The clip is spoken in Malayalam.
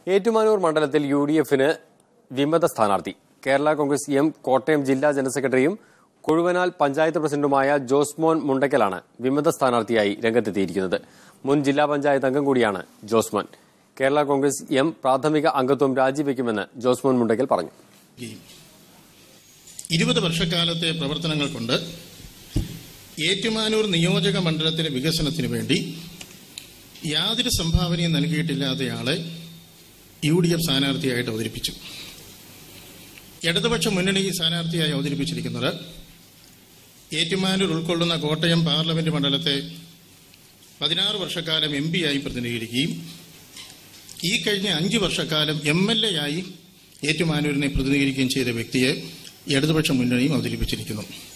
ഏറ്റുമാനൂർ മണ്ഡലത്തിൽ യു ഡി എഫിന് വിമത സ്ഥാനാർത്ഥി കേരള കോൺഗ്രസ് എം കോട്ടയം ജില്ലാ ജനറൽ സെക്രട്ടറിയും കൊഴുവനാൽ പഞ്ചായത്ത് പ്രസിഡന്റുമായ ജോസ്മോൻ മുണ്ടയ്ക്കലാണ് വിമത സ്ഥാനാർത്ഥിയായി രംഗത്തെത്തിയിരിക്കുന്നത് മുൻ ജില്ലാ പഞ്ചായത്ത് അംഗം കൂടിയാണ് ജോസ്മോൻ കേരള കോൺഗ്രസ് എം പ്രാഥമിക അംഗത്വം രാജിവെക്കുമെന്ന് ജോസ്മോൻ മുണ്ടയ്ക്കൽ പറഞ്ഞു ഇരുപത് വർഷക്കാലത്തെ പ്രവർത്തനങ്ങൾ കൊണ്ട് ഏറ്റുമാനൂർ നിയോജക മണ്ഡലത്തിലെ വികസനത്തിന് വേണ്ടി യാതൊരു സംഭാവനയും നൽകിയിട്ടില്ലാത്തയാളെ യു ഡി എഫ് സ്ഥാനാർത്ഥിയായിട്ട് അവതരിപ്പിച്ചു ഇടതുപക്ഷ മുന്നണി സ്ഥാനാർത്ഥിയായി അവതരിപ്പിച്ചിരിക്കുന്നത് ഏറ്റുമാനൂർ ഉൾക്കൊള്ളുന്ന കോട്ടയം പാർലമെന്റ് മണ്ഡലത്തെ പതിനാറ് വർഷക്കാലം എം ആയി പ്രതിനിധീകരിക്കുകയും ഈ കഴിഞ്ഞ അഞ്ച് വർഷക്കാലം എം എൽ എ ആയി ഏറ്റുമാനൂരിനെ പ്രതിനിധീകരിക്കുകയും ചെയ്ത വ്യക്തിയെ ഇടതുപക്ഷ മുന്നണിയും അവതരിപ്പിച്ചിരിക്കുന്നു